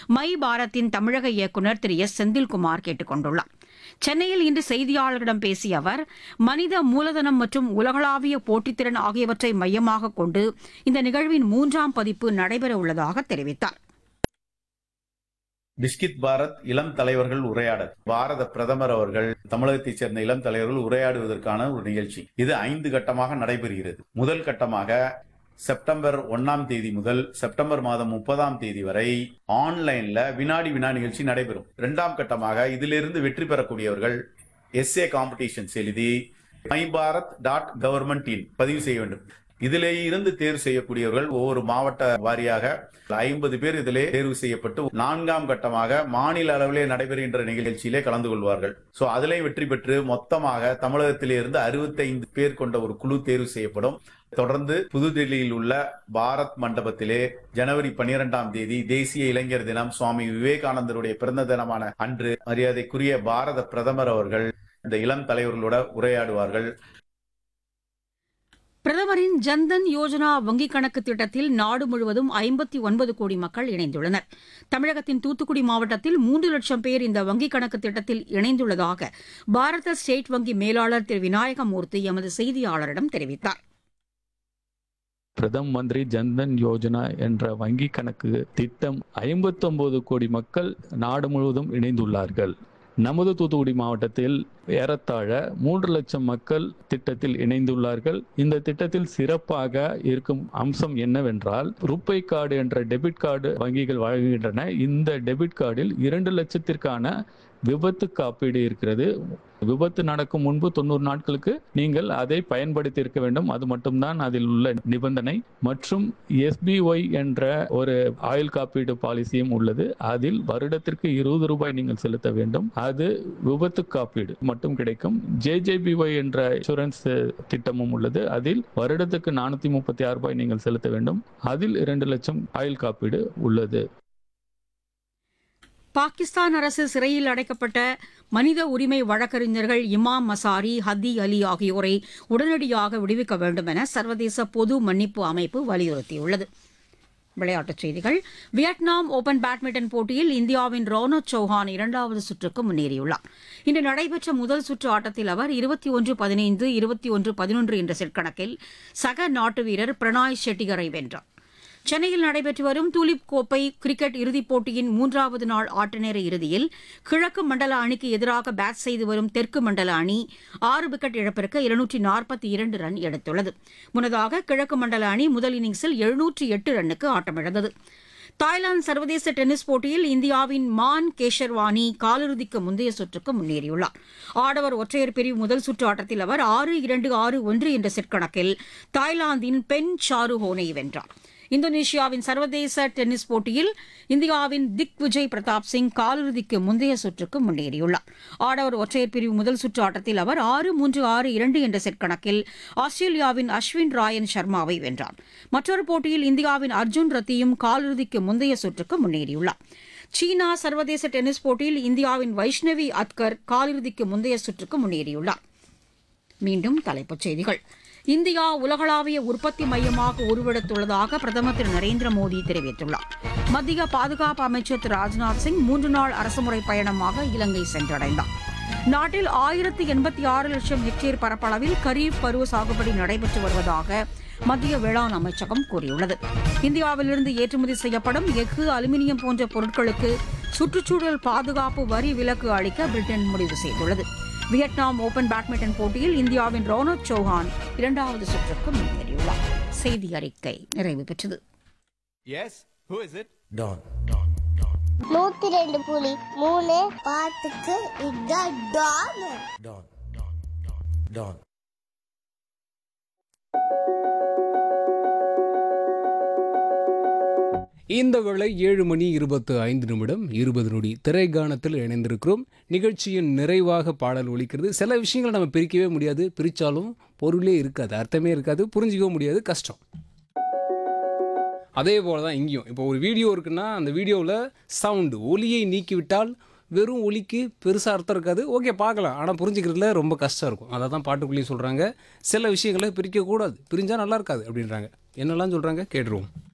My பாரத்தின் தமிழக இயக்குநர் திரு S Senthilkumar கேட்டுக் கொண்டுள்ளார் சென்னையில் இன்று செய்தியாளர்களிடம் பேசிய அவர் மனித மூலதனம் மற்றும் உலகளாவிய போட்டித்திறன் ஆகியவற்றை மையமாக கொண்டு இந்த நிகழ்வின் மூன்றாம் பதிப்பு நடைபெற உள்ளதாக தெரிவித்தார் பிஸ்கித் பாரத் இளம் தலைவர்கள் உரையாடல் பாரத பிரதமர் அவர்கள் தமிழகத்தைச் சேர்ந்த இளம் தலைவர்கள் உரையாடுவதற்கான ஒரு நிகழ்ச்சி இது ஐந்து கட்டமாக நடைபெறுகிறது முதல் கட்டமாக செப்டம்பர் ஒன்னாம் தேதி முதல் செப்டம்பர் மாதம் முப்பதாம் தேதி வரை ஆன்லைன்ல வினாடி வினா நிகழ்ச்சி நடைபெறும் இரண்டாம் கட்டமாக இதிலிருந்து வெற்றி பெறக்கூடியவர்கள் எஸ்ஏ காம்படிஷன்ஸ் எழுதி my Bharat dot government in பதிவு செய்ய வேண்டும் இதிலே இருந்து தேர்வு செய்யக்கூடியவர்கள் ஒவ்வொரு மாவட்ட வாரியாக ஐம்பது பேர் இதிலே தேர்வு செய்யப்பட்டு நான்காம் கட்டமாக மாநில அளவிலே நடைபெறுகின்ற நிகழ்ச்சியிலே கலந்து கொள்வார்கள் சோ அதிலே வெற்றி பெற்று மொத்தமாக தமிழகத்திலே இருந்து அறுபத்தைந்து பேர் கொண்ட ஒரு குழு தேர்வு செய்யப்படும் தொடர்ந்து புதுதில்லியில் உள்ள பாரத் மண்டபத்திலே ஜனவரி பனிரெண்டாம் தேதி தேசிய இளைஞர் தினம் சுவாமி விவேகானந்தருடைய பிறந்த தினமான அன்று மரியாதைக்குரிய பாரத பிரதமர் அவர்கள் இந்த இளம் தலைவர்களோட உரையாடுவார்கள் பிரதமரின் ஜன்தன் யோஜனா வங்கிக் கணக்கு திட்டத்தில் நாடு முழுவதும் ஐம்பத்தி ஒன்பது கோடி மக்கள் இணைந்துள்ளனர் தமிழகத்தின் தூத்துக்குடி மாவட்டத்தில் மூன்று லட்சம் பேர் இந்த வங்கிக் கணக்கு திட்டத்தில் இணைந்துள்ளதாக பாரத ஸ்டேட் வங்கி மேலாளர் திரு விநாயகமூர்த்தி எமது செய்தியாளரிடம் தெரிவித்தார் பிரதம் மந்திரி ஜன்தன் யோஜனா என்ற வங்கி கணக்கு திட்டம் ஐம்பத்தொன்பது கோடி மக்கள் நாடு முழுவதும் இணைந்துள்ளார்கள் நமது தூத்துக்குடி மாவட்டத்தில் ஏறத்தாழ மூன்று லட்சம் மக்கள் திட்டத்தில் இணைந்துள்ளார்கள் இந்த திட்டத்தில் சிறப்பாக இருக்கும் அம்சம் என்னவென்றால் ருப்பை கார்டு என்ற டெபிட் கார்டு வங்கிகள் வழங்குகின்றன இந்த டெபிட் கார்டில் இரண்டு லட்சத்திற்கான விபத்து காப்பீடு இருக்கிறது விபத்து நடக்கும் முன்பு தொண்ணூறு நாட்களுக்கு நீங்கள் அதை பயன்படுத்தி இருக்க வேண்டும் அது மட்டும்தான் அதில் உள்ள நிபந்தனை மற்றும் எஸ்பிஒய் என்ற ஒரு ஆயுள் காப்பீடு பாலிசியும் உள்ளது அதில் வருடத்திற்கு இருபது ரூபாய் நீங்கள் செலுத்த வேண்டும் அது விபத்து காப்பீடு மட்டும் கிடைக்கும் ஜேஜேபிஒய் என்ற இன்சூரன்ஸ் திட்டமும் உள்ளது அதில் வருடத்துக்கு நானூத்தி முப்பத்தி ஆறு ரூபாய் நீங்கள் செலுத்த வேண்டும் அதில் இரண்டு லட்சம் ஆயுள் காப்பீடு உள்ளது பாகிஸ்தான் அரசு சிறையில் அடைக்கப்பட்ட மனித உரிமை வழக்கறிஞர்கள் இமாம் மசாரி ஹத்தி அலி ஆகியோரை உடனடியாக விடுவிக்க வேண்டும் என சர்வதேச பொது மன்னிப்பு அமைப்பு வலியுறுத்தியுள்ளது விளையாட்டுச் செய்திகள் வியட்நாம் ஓபன் பேட்மிண்டன் போட்டியில் இந்தியாவின் ரோனத் சௌஹான் இரண்டாவது சுற்றுக்கு முன்னேறியுள்ளார் இன்று நடைபெற்ற முதல் சுற்று ஆட்டத்தில் அவர் இருபத்தி ஒன்று பதினைந்து இருபத்தி ஒன்று பதினொன்று என்ற செட் கணக்கில் சக நாட்டு வீரர் பிரணாய் ஷெட்டிகரை வென்றார் சென்னையில் நடைபெற்று வரும் தூலிப் கோப்பை கிரிக்கெட் இறுதிப் போட்டியின் மூன்றாவது நாள் ஆட்டநேர இறுதியில் கிழக்கு மண்டல அணிக்கு எதிராக பேட் செய்து வரும் தெற்கு மண்டல அணி ஆறு விக்கெட் இழப்பிற்கு இருநூற்றி நாற்பத்தி இரண்டு ரன் எடுத்துள்ளது முன்னதாக கிழக்கு மண்டல அணி முதல் இன்னிங்ஸில் எழுநூற்றி எட்டு ரன்னுக்கு ஆட்டமிழந்தது தாய்லாந்து சர்வதேச டென்னிஸ் போட்டியில் இந்தியாவின் மான் கேஷர்வானி காலிறுதிக்கு முந்தைய சுற்றுக்கு முன்னேறியுள்ளார் ஆடவர் ஒற்றையர் பிரிவு முதல் சுற்று ஆட்டத்தில் அவர் ஆறு இரண்டு ஆறு ஒன்று என்ற செட் கணக்கில் தாய்லாந்தின் பென் சாரு ஹோனை வென்றார் இந்தோனேஷியாவின் சர்வதேச டென்னிஸ் போட்டியில் இந்தியாவின் திக் விஜய் பிரதாப் சிங் காலிறுதிக்கு முந்தைய சுற்றுக்கு முன்னேறியுள்ளார் ஆடவர் ஒற்றையர் பிரிவு முதல் சுற்று ஆட்டத்தில் அவர் ஆறு மூன்று ஆறு இரண்டு என்ற செட் கணக்கில் ஆஸ்திரேலியாவின் அஸ்வின் ராயன் சர்மாவை வென்றார் மற்றொரு போட்டியில் இந்தியாவின் அர்ஜுன் ரத்தியும் காலிறுதிக்கு முந்தைய சுற்றுக்கு முன்னேறியுள்ளார் சீனா சர்வதேச டென்னிஸ் போட்டியில் இந்தியாவின் வைஷ்ணவி அத்கர் காலிறுதிக்கு முந்தைய சுற்றுக்கு முன்னேறியுள்ளார் மீண்டும் தலைப்புச் செய்திகள் இந்தியா உலகளாவிய உற்பத்தி மையமாக உருவெடுத்துள்ளதாக பிரதமர் திரு நரேந்திர மோடி தெரிவித்துள்ளார் மத்திய பாதுகாப்பு அமைச்சர் திரு ராஜ்நாத் சிங் மூன்று நாள் அரசுமுறை பயணமாக இலங்கை சென்றடைந்தார் நாட்டில் ஆயிரத்தி எண்பத்தி ஆறு லட்சம் ஹெக்டேர் பரப்பளவில் கரீப் பருவ சாகுபடி நடைபெற்று வருவதாக மத்திய வேளாண் அமைச்சகம் கூறியுள்ளது இந்தியாவிலிருந்து ஏற்றுமதி செய்யப்படும் எஃகு அலுமினியம் போன்ற பொருட்களுக்கு சுற்றுச்சூழல் பாதுகாப்பு வரி விலக்கு அளிக்க பிரிட்டன் முடிவு செய்துள்ளது வியட்நாம் ஓபன் பேட்மிண்டன் போட்டியில் இந்தியாவின் ரோனத் சௌஹான் இரண்டாவது சுற்றுக்கு முன்னேறியுள்ளார் செய்தி அறிக்கை நிறைவு பெற்றது Yes? Who is it? Don. நூத்தி ரெண்டு புலி மூணு பாட்டுக்கு இதான் டான் Don. Don. இந்த வேளை ஏழு மணி இருபத்து ஐந்து நிமிடம் இருபது நொடி திரைக்கானத்தில் இணைந்திருக்கிறோம் நிகழ்ச்சியின் நிறைவாக பாடல் ஒலிக்கிறது சில விஷயங்களை நம்ம பிரிக்கவே முடியாது பிரித்தாலும் பொருளே இருக்காது அர்த்தமே இருக்காது புரிஞ்சிக்கவும் முடியாது கஷ்டம் அதே போல தான் இங்கேயும் இப்போ ஒரு வீடியோ இருக்குன்னா அந்த வீடியோவில் சவுண்டு ஒலியை நீக்கிவிட்டால் வெறும் ஒலிக்கு பெருசாக அர்த்தம் இருக்காது ஓகே பார்க்கலாம் ஆனால் புரிஞ்சுக்கிறதுல ரொம்ப கஷ்டம் இருக்கும் அதை தான் பாட்டுக்குள்ளேயே சொல்கிறாங்க சில விஷயங்களை பிரிக்கக்கூடாது பிரிஞ்சால் நல்லா இருக்காது அப்படின்றாங்க என்னெல்லாம் சொல்கிறாங்க கேட்டுருவோம்